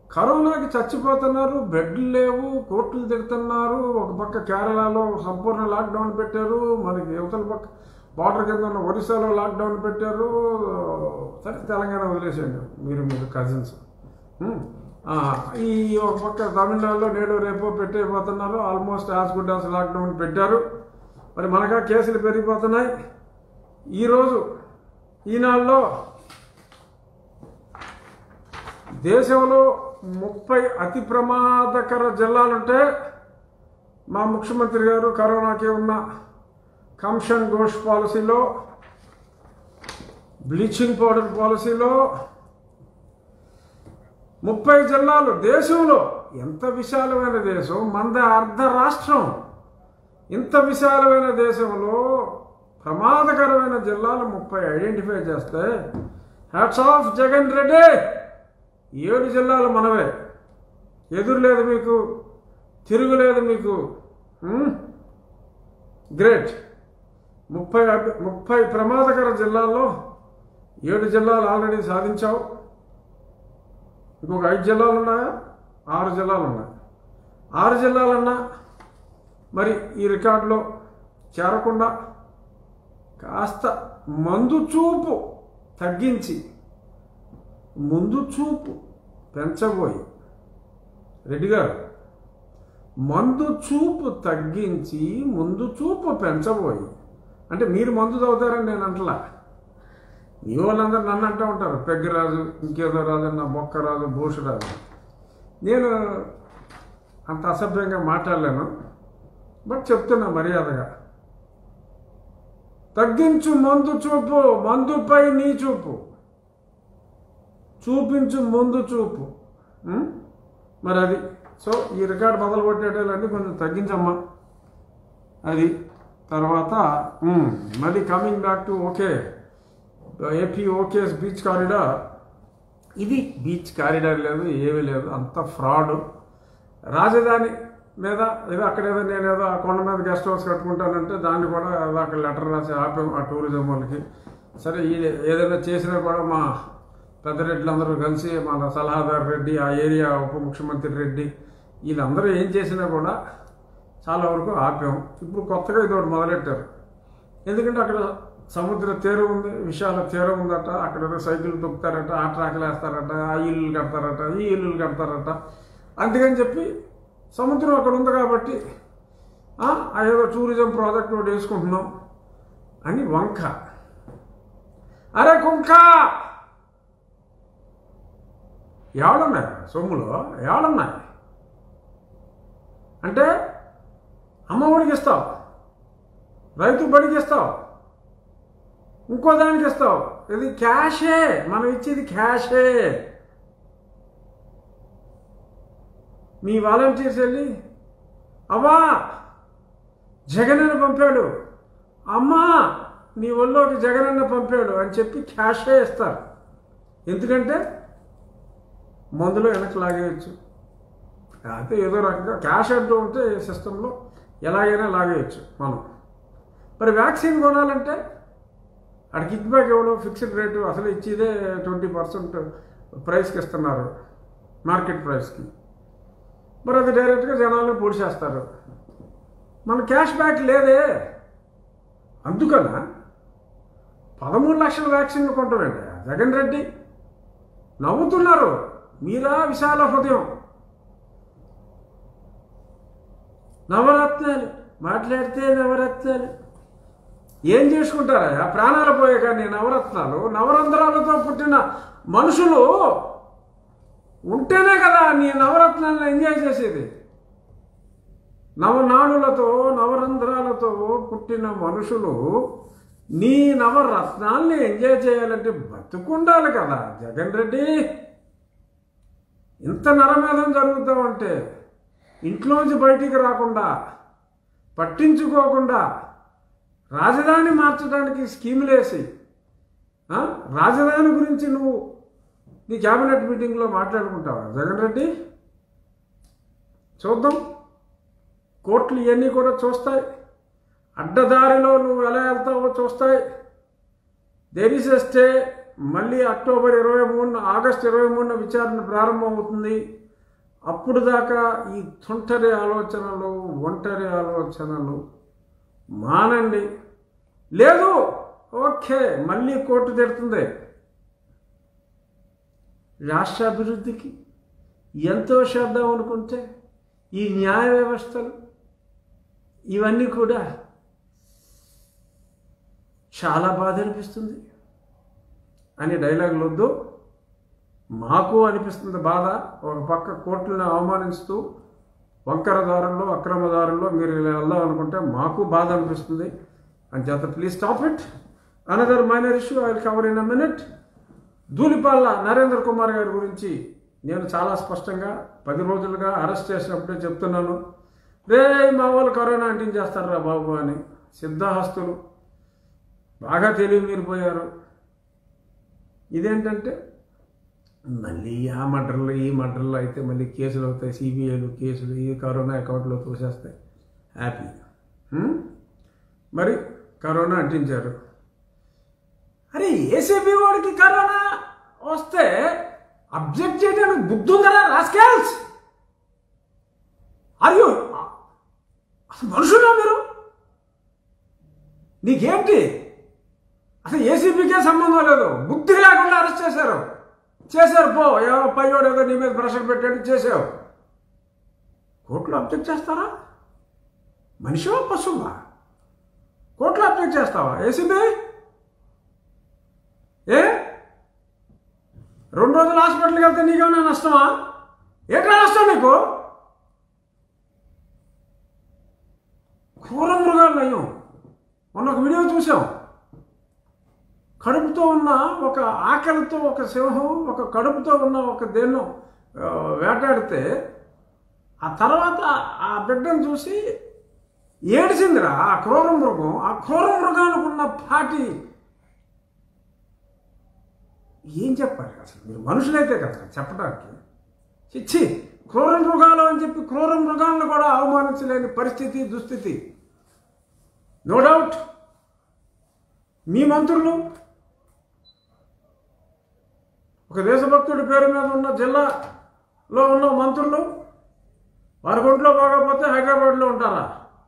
కరోనాకి చచ్చిపోతున్నారు బెడ్లు లేవు కోర్టులు తిడుతున్నారు ఒక పక్క కేరళలో సంపూర్ణ లాక్డౌన్ పెట్టారు మనకి యువతల పక్క బార్డర్ కింద ఉన్న ఒరిస్సాలో లాక్డౌన్ పెట్టారు సరే తెలంగాణ వదిలేసేయండి మీరు మీరు కజిన్స్ ఈ ఒక పక్క తమిళనాడులో నేడు రేపో పెట్టేయబోతున్నారు almost as good as lockdown పెట్టారు మరి మనగా కేసులు పెరిగిపోతున్నాయి ఈరోజు ఈనాడులో దేశంలో ముప్పై అతి ప్రమాదకర జిల్లాలుంటే మా ముఖ్యమంత్రి గారు కరోనాకి ఉన్న కంషన్ ఘోష్ పాలసీలో బ్లీచింగ్ పౌడర్ పాలసీలో ముప్పై జిల్లాలు దేశంలో ఎంత విశాలమైన దేశం మంద అర్ధ రాష్ట్రం ఇంత విశాలమైన దేశంలో ప్రమాదకరమైన జిల్లాలు ముప్పై ఐడెంటిఫై చేస్తే హ్యాట్స్ ఆఫ్ జగన్ రెడ్డి ఏడు జిల్లాలు మనవే ఎదురు లేదు మీకు తిరుగులేదు మీకు గ్రేట్ ముప్పై అభి- ముప్పై ప్రమాదకర జిల్లాల్లో ఏడు జిల్లాలు ఆల్రెడీ సాధించావు ఇంకొక ఐదు జిల్లాలు ఉన్నాయా ఆరు జిల్లాలు ఉన్నాయి ఆరు జిల్లాలన్నా మరి ఈ రికార్డులో చేరకుండా కాస్త మందు చూపు తగ్గించి ముందు చూపు పెంచబోయి రెడ్డి గారు మందు చూపు తగ్గించి ముందు చూపు పెంచబోయి అంటే మీరు మందు తాగుతారని నేను అంటలా మీ వాళ్ళందరూ నన్ను అంటూ ఉంటారు పెగ్గరాజు ఇంకేదో రాజు నా బొక్కరాజు భూషరాజు నేను అంత అసభ్యంగా మాట్లాడలేను బట్ చెప్తున్నా మర్యాదగా తగ్గించు మందు చూపు మందుపై నీ చూపు చూపించు ముందు చూపు ఉం? మరి అది సో ఈ రికార్డ్ మొదలు కొట్టేటన్నీ కొంచెం తగ్గించమ్మా అది తర్వాత ఉం, మళ్ళీ coming back to okay AP okays beach corridor ఇది బీచ్ కారిడార్ లేదు ఏమీ లేదు అంత ఫ్రాడ్ రాజధాని మీద ఏదో అక్కడ ఏదో నేను ఏదో ఆ కొండ మీద గెస్ట్ హౌస్ కట్టుకుంటానంటే దాన్ని కూడా ఏదో అక్కడ లెటర్ రాసి ఆపాం ఆ టూరిజం వాళ్ళకి సరే ఈ ఏదైనా చేసినా కూడా మా పెద్దరెడ్లందరూ కలిసి మన సలహాదారు రెడ్డి ఆ ఏరియా ఉప ముఖ్యమంత్రి రెడ్డి వీళ్ళందరూ ఏం చేసినా కూడా చాలా వరకు ఆపాం ఇప్పుడు కొత్తగా ఇది ఒకటి మొదలెట్టారు ఎందుకంటే అక్కడ సముద్ర తీరం ఉంది విశాల తీరం ఉందట అక్కడ ఏదో సైకిల్ తొక్కుతారట ఆ ట్రాక్లు వేస్తారట ఆ ఇల్లు కడతారట ఈ ఇల్లులు కడతారట అందుకని చెప్పి సముద్రం అక్కడ ఉంది కాబట్టి ఆ, ఆ ఏదో టూరిజం ప్రాజెక్ట్ ఒకటి వేసుకుంటున్నాం అని వంక అరే కుంక ఎవడున్నాయి సొమ్ములో ఎవడున్నాయి అంటే అమ్మఒడికి ఇస్తావు రైతు బడికి ఇస్తావు ఇంకో దానికి ఇస్తావు ఇది క్యాషే మనం ఇచ్చేది క్యాషే మీ వాలంటీర్స్ వెళ్ళి అవ్వా జగనన్న పంపాడు అమ్మా నీ ఒళ్ళోకి జగనన్న పంపాడు అని చెప్పి క్యాషే ఇస్తారు ఎందుకంటే మందులో వెనక్కి లాగేయచ్చు అయితే ఏదో రకంగా క్యాష్ అంటూ ఉంటే సిస్టంలో ఎలాగైనా లాగేయచ్చు మనం మరి వ్యాక్సిన్ కొనాలంటే అక్కడ కిక్ బ్యాక్ ఇవ్వడం ఫిక్స్డ్ రేటు అసలు ఇచ్చేదే ట్వంటీ పర్సెంట్ ప్రైస్కి ఇస్తున్నారు మార్కెట్ ప్రైస్కి మరి అది డైరెక్ట్గా జనాలను పొడిచేస్తారు మన క్యాష్ బ్యాక్ లేదే అందుకన పదమూడు లక్షల వ్యాక్సిన్ కొంటామండి జగన్ రెడ్డి నవ్వుతున్నారు మీరా విశాల హృదయం నవరత్నాలు మాట్లాడితే నవరత్నాలు ఏం చేసుకుంటారా ఆ ప్రాణాలు పోయే కానీ నవరత్నాలు నవరంధ్రాలతో పుట్టిన మనుషులు ఉంటేనే కదా నీ నవరత్నాలను ఎంజాయ్ చేసేది నవనాడులతో నవరంధ్రాలతో పుట్టిన మనుషులు నీ నవరత్నాల్ని ఎంజాయ్ చేయాలంటే బతుకుండాలి కదా జగన్ రెడ్డి ఇంత నరమేధం జరుగుతామంటే ఇంట్లోంచి బయటికి రాకుండా పట్టించుకోకుండా రాజధాని మార్చడానికి స్కీములేసి ఆ, రాజధాని గురించి నువ్వు నీ క్యాబినెట్ మీటింగ్లో మాట్లాడుకుంటావా జగన్ రెడ్డి చూద్దాం కోర్టులు ఇవన్నీ కూడా చూస్తాయి అడ్డదారిలో నువ్వు ఎలా వెళ్తావో చూస్తాయి దేర్ స్టే మళ్ళీ అక్టోబర్ ఇరవై మూడున ఆగస్ట్ ఇరవై మూడున విచారణ ప్రారంభమవుతుంది అప్పుడు దాకా ఈ తుంటరి ఆలోచనలు ఒంటరి ఆలోచనలు మానండి లేదు ఓకే మళ్ళీ కోర్టు తిడుతుంది రాష్ట్ర అభివృద్ధికి ఎంతో చేద్దాం అనుకుంటే ఈ న్యాయ వ్యవస్థలు ఇవన్నీ కూడా చాలా బాధ అనిపిస్తుంది అని డైలాగులు వద్దు మాకు అనిపిస్తుంది బాధ ఒక పక్క కోర్టులను అవమానిస్తూ వంకర దారుల్లో అక్రమ దారుల్లో మీరు ఇలా వెళ్దాం అనుకుంటే మాకు బాధ అనిపిస్తుంది అని చేత please stop it another minor issue I cover in a minute Dhulipalla Narendra Kumar గారి గురించి నేను చాలా స్పష్టంగా పది రోజులుగా అరెస్ట్ చేసినప్పుడే చెప్తున్నాను రే మా వాళ్ళు కరోనా అంటించేస్తారా బాబు అని సిద్ధహస్తులు బాగా తెలివి మీరిపోయారు ఇదేంటంటే మళ్ళీ ఆ మర్డర్లు ఈ మర్డర్లు అయితే మళ్ళీ కేసులు అవుతాయి సిబిఐలు కేసులు ఈ కరోనా అకౌంట్లో తోసేస్తాయి హ్యాపీ హ్మ్? మరి కరోనా అంటించారు అరే ఏసీబీ వాడికి కరోనా వస్తే అబ్జెక్ట్ చేయడానికి బుద్ధి ఉందరా రాస్కెల్స్ అయ్యో అసలు మనుషులా మీరు నీకేంటి అసలు ఏసీబీకే సంబంధం లేదు బుద్ధి లేకుండా అరెస్ట్ చేశారు చేశారు పో ఏవో పైవాడు ఏదో నీ మీద ప్రెషర్ పెట్టాడు చేసావు కోర్టులో అబ్జెక్ట్ చేస్తారా మనిషివా పశువా కోర్టులో అబ్జెక్ట్ చేస్తావా ఏసీబీ ఏ రెండు రోజులు హాస్పిటల్కి వెళ్తే నీకేమైనా నష్టమా ఏంట్రా నష్టం నీకు క్రూర మృగాలు నయం మొన్న ఒక వీడియో చూసాం కడుపుతో ఉన్న ఒక ఆకలితో ఒక సింహం ఒక కడుపుతో ఉన్న ఒక దేన్నో ఆ, వేటాడితే ఆ తర్వాత ఆ బిడ్డను చూసి ఏడిసిందిరా ఆ క్రూర మృగం ఆ క్రూర మృగానికి ఉన్న పాటి ఏం చెప్పాలి అసలు మీరు మనుషులైతే కదా చెప్పడానికి చిచ్చి క్రూర మృగాలు అని చెప్పి క్రూర మృగాలను కూడా అవమానించలేని పరిస్థితి దుస్థితి నో డౌట్ మీ మంత్రులు ఒక దేశభక్తుడి పేరు మీద ఉన్న జిల్లాలో ఉన్న మంత్రులు వారి ఒంట్లో బాగోకపోతే హైదరాబాద్లో ఉంటారా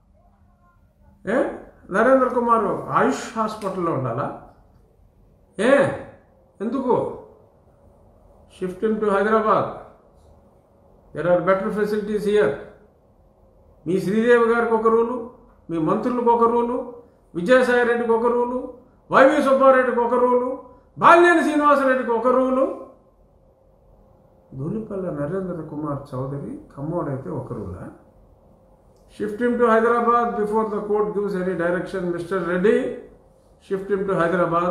ఏ నరేంద్ర కుమార్ ఆయుష్ హాస్పిటల్లో ఉండాలా ఏ ఎందుకు shift into Hyderabad there are better facilities here మీ శ్రీదేవి గారికి ఒక రూలు మీ మంత్రులకు ఒక రూలు విజయసాయి రెడ్డికి ఒక రూలు వైవి సుబ్బారెడ్డికి ఒక రూలు బాలినేని శ్రీనివాసరెడ్డికి ఒక రూలు దూలిపల్లి నరేంద్ర కుమార్ చౌదరి ఖమ్మోడైతే ఒక రూలా shift him to Hyderabad before the court gives any direction mister Reddy shift him to Hyderabad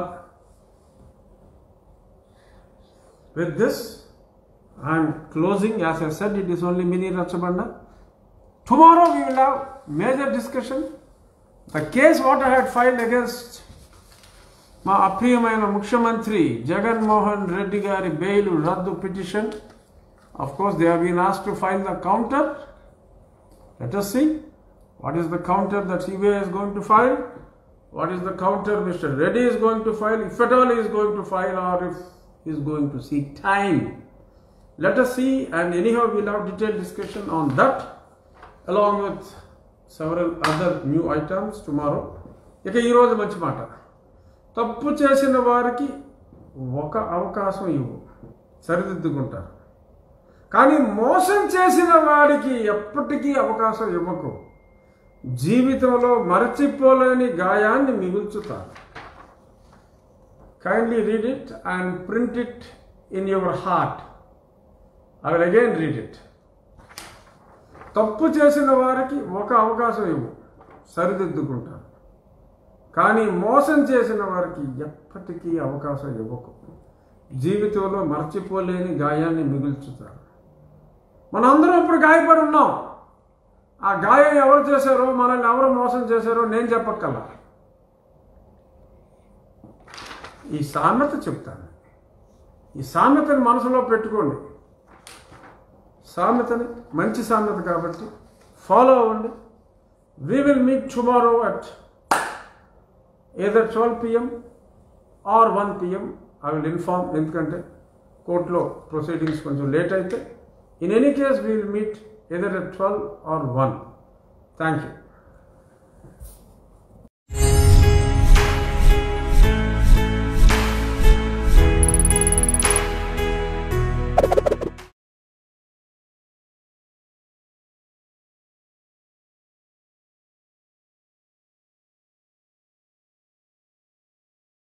With this, I am closing. As I said, it is only mini Rachabanda. Tomorrow we will have major discussion. The case what I had filed against మా అప్రియమైన ముఖ్యమంత్రి జగన్ మోహన్ రెడ్డి గారి bail రద్దు petition Of course, they have been asked to file the counter. Let us see what is the counter that CBI is going to file. What is the counter Mr. Reddy is going to file, if at all he is going to file, or if he is going to seek time. Let us see, and anyhow, we'll have detailed discussion on that, along with several other new items tomorrow. ఇక ఈరోజు మంచి మాట తప్పు చేసిన వారికి ఒక అవకాశం ఇవ్వు సరిదిద్దుకుంటారు కానీ మోసం చేసిన వాడికి ఎప్పటికీ అవకాశం ఇవ్వకు జీవితంలో మరచిపోలేని గాయాన్ని మిగుల్చుతారు kindly read it and print it in your heart I will again read it తప్పు చేసిన వారికి ఒక అవకాశం ఇవ్వు సరిదిద్దుకుంటారు కానీ మోసం చేసిన వారికి ఎప్పటికీ అవకాశం ఇవ్వకు జీవితంలో మర్చిపోలేని గాయాన్ని మిగుల్చుతారు మనందరం ఇప్పుడు గాయపడి ఉన్నాం ఆ గాయం ఎవరు చేశారో మనల్ని ఎవరు మోసం చేశారో నేను చెప్పక్కల్లా ఈ సామెత చెప్తాను ఈ సామెతని మనసులో పెట్టుకోండి సామెతని మంచి సామెత కాబట్టి ఫాలో అవ్వండి we will meet tomorrow at either twelve PM or one PM I will inform ఎందుకంటే కోర్టులో ప్రొసీడింగ్స్ కొంచెం లేట్ అయితే in any case we'll meet either at twelve or one thank you